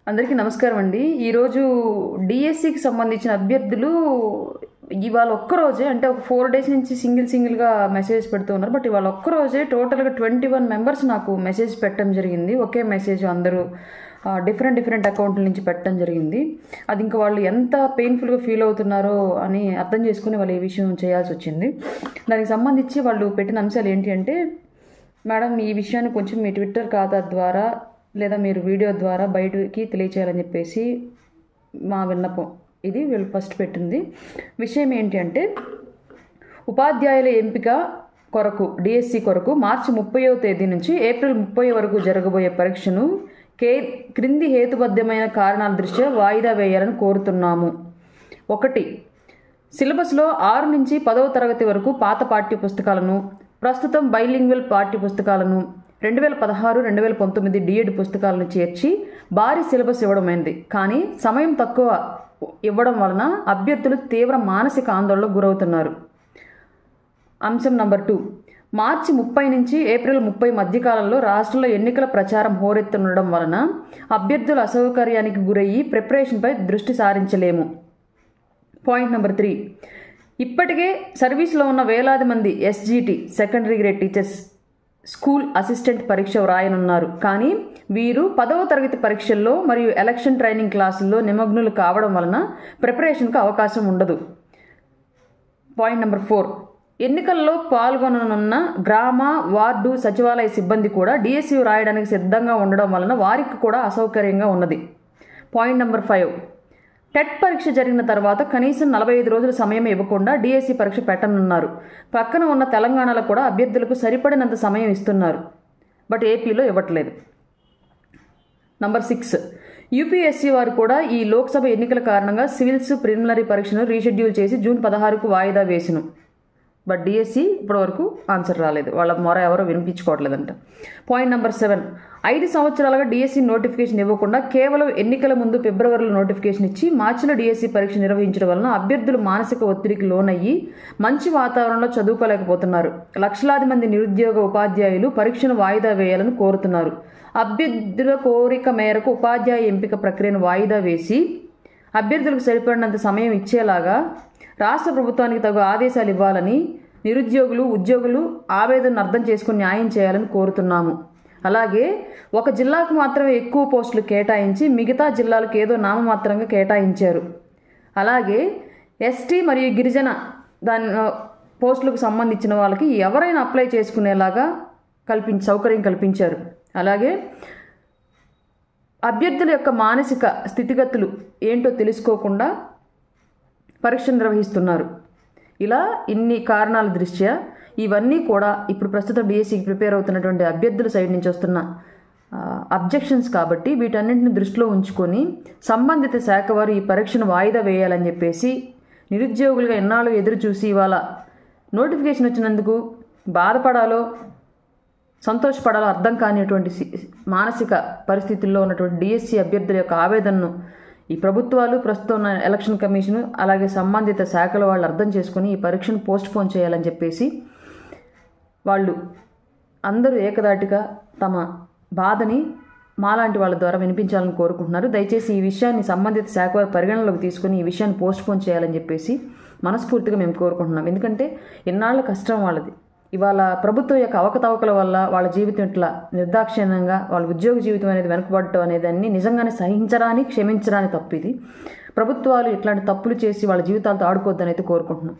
అందరికీ నమస్కారం అండి ఈరోజు డిఎస్సికి సంబంధించిన అభ్యర్థులు ఇవాళ ఒక్కరోజే అంటే ఒక ఫోర్ డేస్ నుంచి సింగిల్ సింగిల్గా మెసేజ్ పెడుతూ ఉన్నారు బట్ ఇవాళ ఒక్కరోజే టోటల్గా ట్వంటీ వన్ మెంబర్స్ నాకు మెసేజ్ పెట్టడం జరిగింది ఒకే మెసేజ్ అందరూ డిఫరెంట్ డిఫరెంట్ అకౌంట్ల నుంచి పెట్టడం జరిగింది అది ఇంకా వాళ్ళు ఎంత పెయిన్ఫుల్గా ఫీల్ అవుతున్నారో అని అర్థం చేసుకుని వాళ్ళు ఈ విషయం చేయాల్సి వచ్చింది దానికి సంబంధించి వాళ్ళు పెట్టిన అంశాలు ఏంటి అంటే మేడం ఈ విషయాన్ని కొంచెం మీ ట్విట్టర్ ఖాతా ద్వారా లేదా మీరు వీడియో ద్వారా బయటకి తెలియచేయాలని చెప్పేసి మా విన్నపం ఇది వీళ్ళు ఫస్ట్ పెట్టింది విషయం ఏంటి అంటే ఉపాధ్యాయుల ఎంపిక కొరకు డిఎస్సి కొరకు మార్చి ముప్పైవ తేదీ నుంచి ఏప్రిల్ ముప్పై వరకు జరగబోయే పరీక్షను కే క్రింది హేతుబద్ధమైన కారణాల దృష్ట్యా వాయిదా వేయాలని కోరుతున్నాము ఒకటి సిలబస్లో ఆరు నుంచి పదవ తరగతి వరకు పాత పాఠ్య పుస్తకాలను ప్రస్తుతం బైలింగ్వల్ పాఠ్య పుస్తకాలను రెండు వేల పదహారు రెండు వేల పంతొమ్మిది డిఎడ్ పుస్తకాలను చేర్చి భారీ సిలబస్ ఇవ్వడమైంది కానీ సమయం తక్కువ ఇవ్వడం వలన అభ్యర్థులు తీవ్ర మానసిక ఆందోళనకు గురవుతున్నారు అంశం నంబర్ టూ మార్చి ముప్పై నుంచి ఏప్రిల్ ముప్పై మధ్యకాలంలో రాష్ట్రంలో ఎన్నికల ప్రచారం హోరెత్తుండడం వలన అభ్యర్థుల అసౌకర్యానికి గురయ్యి ప్రిపరేషన్పై దృష్టి సారించలేము పాయింట్ నెంబర్ త్రీ ఇప్పటికే సర్వీస్లో ఉన్న వేలాది మంది SGT secondary grade teachers school assistant పరీక్ష వ్రాయనున్నారు కానీ వీరు పదవ తరగతి పరీక్షల్లో మరియు ఎలక్షన్ ట్రైనింగ్ క్లాసుల్లో నిమగ్నులు కావడం వలన ప్రిపరేషన్కు అవకాశం ఉండదు పాయింట్ నెంబర్ ఫోర్ ఎన్నికల్లో పాల్గొననున్న గ్రామ వార్డు సచివాలయ సిబ్బంది కూడా డిఎస్యు రాయడానికి సిద్ధంగా ఉండడం వలన వారికి కూడా అసౌకర్యంగా ఉన్నది పాయింట్ నెంబర్ ఫైవ్ టెట్ పరీక్ష జరిగిన తర్వాత కనీసం నలభై ఐదు రోజుల సమయం ఇవ్వకుండా డిఎస్సి పరీక్ష పెట్టనున్నారు పక్కన ఉన్న తెలంగాణలో కూడా అభ్యర్థులకు సరిపడినంత సమయం ఇస్తున్నారు బట్ ఏపీలో ఇవ్వట్లేదు నంబర్ సిక్స్ యూపీఎస్సీ వారు కూడా ఈ లోక్సభ ఎన్నికల కారణంగా సివిల్స్ ప్రిలిమినరీ పరీక్షను రీషెడ్యూల్ చేసి జూన్ పదహారుకు వాయిదా వేసిను బట్ డిఎస్సి ఇప్పటివరకు ఆన్సర్ రాలేదు వాళ్ళ మొర ఎవరో వినిపించుకోవట్లేదంట పాయింట్ నెంబర్ సెవెన్ ఐదు సంవత్సరాలుగా డిఎస్సి నోటిఫికేషన్ ఇవ్వకుండా కేవలం ఎన్నికల ముందు ఫిబ్రవరిలో నోటిఫికేషన్ ఇచ్చి మార్చిలో డిఎస్సి పరీక్ష నిర్వహించడం వలన అభ్యర్థులు మానసిక ఒత్తిడికి లోనయ్యి మంచి వాతావరణంలో చదువుకోలేకపోతున్నారు లక్షలాది మంది నిరుద్యోగ ఉపాధ్యాయులు పరీక్షను వాయిదా వేయాలని కోరుతున్నారు అభ్యర్థుల కోరిక మేరకు ఉపాధ్యాయ ఎంపిక ప్రక్రియను వాయిదా వేసి అభ్యర్థులకు సరిపడినంత సమయం ఇచ్చేలాగా రాష్ట్ర ప్రభుత్వానికి తగు ఆదేశాలు ఇవ్వాలని నిరుద్యోగులు ఉద్యోగులు ఆవేదనను అర్థం చేసుకుని న్యాయం చేయాలని కోరుతున్నాము అలాగే ఒక జిల్లాకు మాత్రమే ఎక్కువ పోస్టులు కేటాయించి మిగతా జిల్లాలకు ఏదో నామమాత్రంగా కేటాయించారు అలాగే ఎస్టీ మరియు గిరిజన దాని పోస్టులకు సంబంధించిన వాళ్ళకి ఎవరైనా అప్లై చేసుకునేలాగా కల్పించ సౌకర్యం కల్పించారు అలాగే అభ్యర్థుల యొక్క మానసిక స్థితిగతులు ఏంటో తెలుసుకోకుండా పరీక్ష నిర్వహిస్తున్నారు ఇలా ఇన్ని కారణాల దృష్ట్యా ఇవన్నీ కూడా ఇప్పుడు ప్రస్తుతం డిఎస్సికి ప్రిపేర్ అవుతున్నటువంటి అభ్యర్థుల సైడ్ నుంచి వస్తున్న అబ్జెక్షన్స్ కాబట్టి వీటన్నింటిని దృష్టిలో ఉంచుకొని సంబంధిత శాఖ వారు ఈ పరీక్షను వాయిదా వేయాలని చెప్పేసి నిరుద్యోగులుగా ఎన్నాళ్ళు ఎదురు చూసి ఇవాళ నోటిఫికేషన్ వచ్చినందుకు బాధపడాలో సంతోషపడాలో అర్థం కానిటువంటి మానసిక పరిస్థితుల్లో ఉన్నటువంటి డిఎస్సి అభ్యర్థుల యొక్క ఆవేదనను ఈ ప్రభుత్వాలు ప్రస్తుతం ఉన్న ఎలక్షన్ కమిషన్ అలాగే సంబంధిత శాఖల వాళ్ళు అర్థం చేసుకుని ఈ పరీక్షను పోస్ట్ పోన్ చేయాలని చెప్పేసి వాళ్ళు అందరూ ఏకదాటిగా తమ బాధని మాలాంటి వాళ్ళ ద్వారా వినిపించాలని కోరుకుంటున్నారు దయచేసి ఈ విషయాన్ని సంబంధిత శాఖ వారి పరిగణనలోకి తీసుకుని ఈ విషయాన్ని పోస్ట్ పోన్ చేయాలని చెప్పేసి మనస్ఫూర్తిగా మేము కోరుకుంటున్నాం ఎందుకంటే ఎన్నాళ్ళ కష్టం వాళ్ళది ఇవాళ ప్రభుత్వం యొక్క అవకతవకల వల్ల వాళ్ళ జీవితం ఇట్లా నిర్దాక్షిణ్యంగా వాళ్ళ ఉద్యోగ జీవితం అనేది వెనుకబడటం అనేది అన్ని నిజంగానే సహించడానికి క్షమించడానికి తప్పు ఇది ప్రభుత్వాలు ఇట్లాంటి తప్పులు చేసి వాళ్ళ జీవితాలతో ఆడుకోవద్దని అయితే కోరుకుంటున్నాం